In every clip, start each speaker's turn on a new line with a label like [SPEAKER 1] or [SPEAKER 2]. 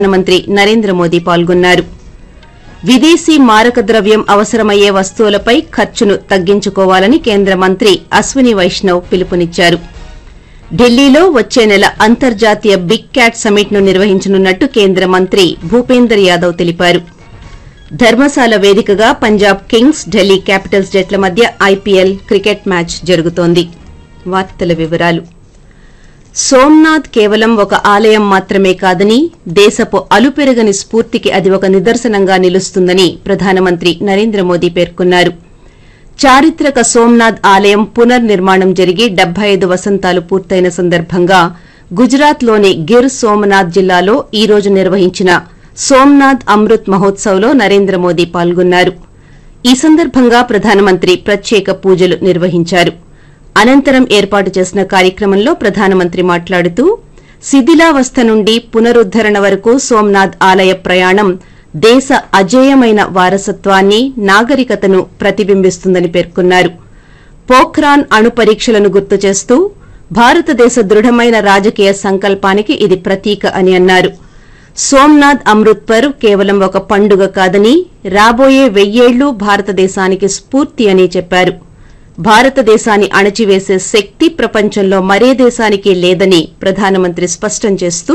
[SPEAKER 1] ప్రధానమంత్రి నరేంద్ర మోదీ పాల్గొన్నారు విదేశీ మారక ద్రవ్యం అవసరమయ్యే వస్తువులపై ఖర్చును తగ్గించుకోవాలని కేంద్ర మంత్రి అశ్విని వైష్ణవ్ పిలుపునిచ్చారు ఢిల్లీలో వచ్చే నెల అంతర్జాతీయ బిగ్ క్యాట్ సమ్మిట్ ను నిర్వహించనున్నట్టు కేంద్ర మంత్రి భూపేందర్ యాదవ్ తెలిపారు ధర్మశాల వేదికగా పంజాబ్ కింగ్స్ ఢిల్లీ క్యాపిటల్స్ జట్ల మధ్య ఐపీఎల్ క్రికెట్ మ్యాచ్ జరుగుతోంది వార్తల వివరాలు సోమ్నాథ్ కేవలం ఒక ఆలయం మాత్రమే కాదని దేశపు అలుపెరగని స్ఫూర్తికి అది ఒక నిదర్శనంగా నిలుస్తుందని ప్రధానమంత్రి నరేంద్ర మోదీ పేర్కొన్నారు చారిత్రక సోమ్నాథ్ ఆలయం పునర్నిర్మాణం జరిగి డెబ్బై ఐదు వసంతాలు పూర్తయిన సందర్భంగా గుజరాత్లోని గిర్ సోమనాథ్ జిల్లాలో ఈ రోజు నిర్వహించిన సోమ్నాథ్ అమృత్ మహోత్సవ్లో నరేంద్ర మోదీ పాల్గొన్నారు ఈ సందర్భంగా ప్రధానమంత్రి ప్రత్యేక పూజలు నిర్వహించారు అనంతరం ఏర్పాటు చేసిన కార్యక్రమంలో ప్రధానమంత్రి మాట్లాడుతూ శిథిలావస్థ నుండి పునరుద్దరణ వరకు సోమ్నాథ్ ఆలయ ప్రయాణం దేశ అజేయమైన వారసత్వాన్ని నాగరికతను ప్రతిబింబిస్తుందని పేర్కొన్నారు పోఖ్రాన్ అణు పరీక్షలను గుర్తు చేస్తూ భారతదేశ దృఢమైన రాజకీయ సంకల్పానికి ఇది ప్రతీక అని అన్నారు సోమ్నాథ్ అమృత్ పర్వ్ కేవలం ఒక పండుగ కాదని రాబోయే వెయ్యేళ్లు భారతదేశానికి స్ఫూర్తి అని చెప్పారు భారతదేశాన్ని అణచివేసే శక్తి ప్రపంచంలో మరే దేశానికి లేదని ప్రధానమంత్రి స్పష్టం చేస్తూ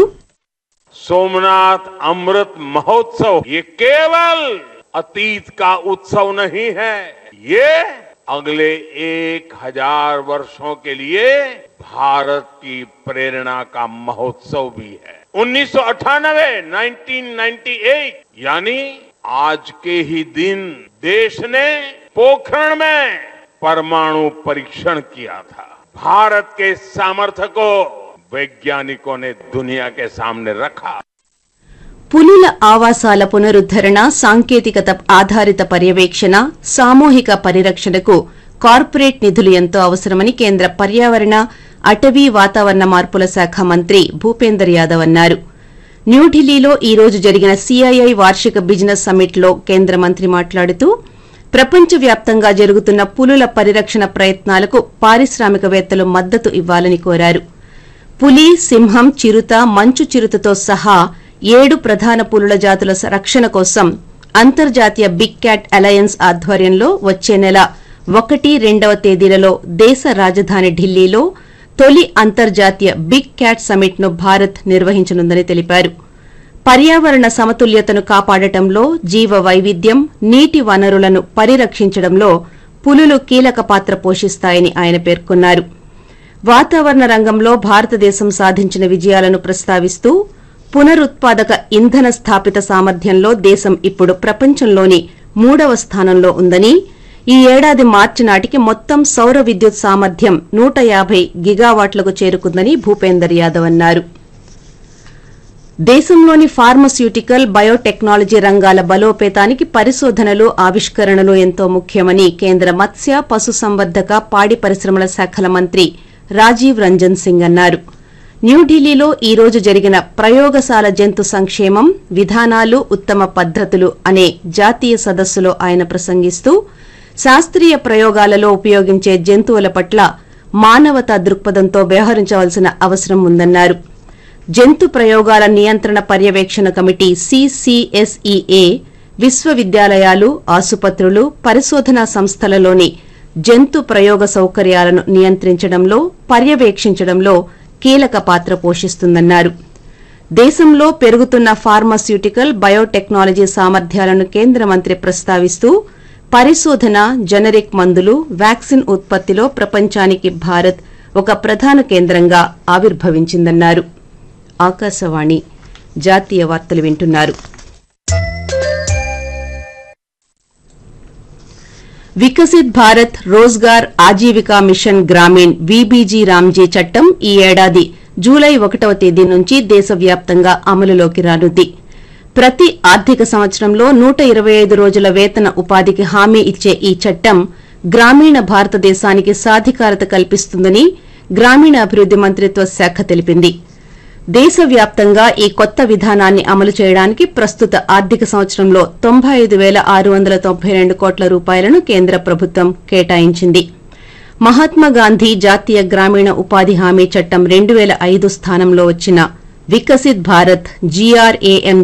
[SPEAKER 2] सोमनाथ अमृत महोत्सव ये केवल अतीत का उत्सव नहीं है ये अगले एक हजार वर्षों के लिए भारत की प्रेरणा का महोत्सव भी है 1998 1998 यानी आज के ही दिन देश ने पोखरण में परमाणु परीक्षण किया था भारत के सामर्थ्य को वैज्ञानिकों ने दुनिया के सामने रखा
[SPEAKER 1] పులుల ఆవాసాల పునరుద్దరణ సాంకేతికత ఆధారిత పర్యవేక్షణ సామూహిక పరిరక్షణకు కార్పొరేట్ నిధులు ఎంతో అవసరమని కేంద్ర పర్యావరణ అటవీ వాతావరణ మార్పుల శాఖ మంత్రి భూపేందర్ యాదవ్ అన్నారు న్యూఢిల్లీలో ఈ రోజు జరిగిన సీఐఐ వార్షిక బిజినెస్ సమ్మిట్లో కేంద్ర మంత్రి మాట్లాడుతూ ప్రపంచవ్యాప్తంగా జరుగుతున్న పులుల పరిరక్షణ ప్రయత్నాలకు పారిశ్రామికవేత్తలు మద్దతు ఇవ్వాలని కోరారు పులి సింహం చిరుత మంచు చిరుతతో సహా ఏడు ప్రధాన పులుల జాతుల స- రక్షణ కోసం అంతర్జాతీయ బిగ్ క్యాట్ అలయన్స్ ఆధ్వర్యంలో వచ్చే నెల ఒకటి రెండవ తేదీలలో దేశ రాజధాని ఢిల్లీలో తొలి అంతర్జాతీయ బిగ్ క్యాట్ సమ్మిట్ ను భారత్ నిర్వహించనుందని తెలిపారు పర్యావరణ సమతుల్యతను కాపాడటంలో జీవ వైవిధ్యం నీటి వనరులను పరిరక్షించడంలో పులులు కీలక పాత్ర పోషిస్తాయని ఆయన పేర్కొన్నారు వాతావరణ రంగంలో భారతదేశం సాధించిన విజయాలను ప్రస్తావిస్తూ పునరుత్పాదక ఇంధన స్థాపిత సామర్థ్యంలో దేశం ఇప్పుడు ప్రపంచంలోని మూడవ స్థానంలో ఉందని ఈ ఏడాది మార్చి నాటికి మొత్తం సౌర విద్యుత్ సామర్థ్యం నూట యాభై గిగావాట్లకు చేరుకుందని భూపేందర్ యాదవ్ అన్నారు దేశంలోని ఫార్మస్యూటికల్ బయోటెక్నాలజీ రంగాల బలోపేతానికి పరిశోధనలు ఆవిష్కరణలు ఎంతో ముఖ్యమని కేంద్ర మత్స్య పశుసంవర్ధక పాడి పరిశ్రమల శాఖల మంత్రి రాజీవ్ రంజన్ సింగ్ అన్నారు న్యూఢిల్లీలో ఈ రోజు జరిగిన ప్రయోగశాల జంతు సంక్షేమం విధానాలు ఉత్తమ పద్దతులు అనే జాతీయ సదస్సులో ఆయన ప్రసంగిస్తూ శాస్త్రీయ ప్రయోగాలలో ఉపయోగించే జంతువుల పట్ల మానవతా దృక్పథంతో వ్యవహరించవలసిన అవసరం ఉందన్నారు జంతు ప్రయోగాల నియంత్రణ పర్యవేక్షణ కమిటీ సిసిఎస్ఈఏ విశ్వవిద్యాలయాలు ఆసుపత్రులు పరిశోధనా సంస్థలలోని జంతు ప్రయోగ సౌకర్యాలను నియంత్రించడంలో పర్యవేక్షించడంలో కీలక పాత్ర పోషిస్తుందన్నారు దేశంలో పెరుగుతున్న ఫార్మాస్యూటికల్ బయోటెక్నాలజీ సామర్థ్యాలను కేంద్ర మంత్రి ప్రస్తావిస్తూ పరిశోధన జనరిక్ మందులు వ్యాక్సిన్ ఉత్పత్తిలో ప్రపంచానికి భారత్ ఒక ప్రధాన కేంద్రంగా ఆవిర్భవించిందన్నారు ఆకాశవాణి జాతీయ వార్తలు వింటున్నారు Viksit Bharat Rozgar Ajeevika mission Grameen VBG RAM G చట్టం ఈ ఏడాది జూలై ఒకటవ తేదీ నుంచి దేశవ్యాప్తంగా అమలులోకి రానుంది ప్రతి ఆర్థిక సంవత్సరంలో నూట ఇరవై ఐదు రోజుల వేతన ఉపాధికి హామీ ఇచ్చే ఈ చట్టం గ్రామీణ భారతదేశానికి సాధికారత కల్పిస్తుందని గ్రామీణాభివృద్ది మంత్రిత్వ శాఖ తెలిపింది దేశవ్యాప్తంగా ఈ కొత్త విధానాన్ని అమలు చేయడానికి ప్రస్తుత ఆర్థిక సంవత్సరంలో తొంభై ఐదు వేల ఆరు వందల తొంభై రెండు కోట్ల రూపాయలను కేంద్ర ప్రభుత్వం కేటాయించింది మహాత్మాగాంధీ జాతీయ గ్రామీణ ఉపాధి హామీ చట్టం రెండు వేల ఐదు స్థానంలో వచ్చిన వికసిత్ భారత్ జీఆర్ఏఎం